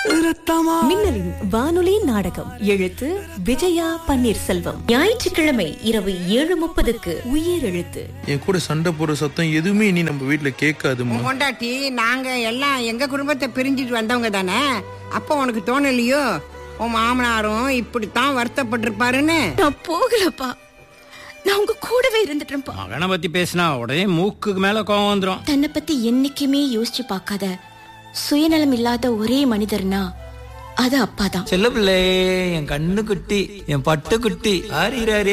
மின்னலின் வானொலி நாடகம் எழுத்து விஜயா பன்னீர்செல்வம் ஞாயிற்றுக்கிழமை இரவு ஏழு முப்பதுக்கு உயிர் எழுத்து என் கூட சண்டை போடுற சத்தம் எதுவுமே இனி நம்ம வீட்ல கேட்காதுமா கொண்டாட்டி நாங்க எல்லாம் எங்க குடும்பத்தை பிரிஞ்சுட்டு வந்தவங்க தானே அப்போ உனக்கு தோணலையோ உன் மாமனாரும் இப்படித்தான் வருத்தப்பட்டிருப்பாருன்னு நான் போகலப்பா நான் உங்க கூடவே இருந்துட்டேன்ப்பா மகனை பத்தி பேசினா உடனே மூக்குக்கு மேல கோவம் வந்துரும் தன்னை பத்தி என்னைக்குமே யோசிச்சு பார்க்காத சுயநலம் இல்லாத ஒரே மனிதர்னா அது அப்பாதான் செல்ல பிள்ளை என் கண்ணு குட்டி என் பட்டு குட்டி ஆறிறாரே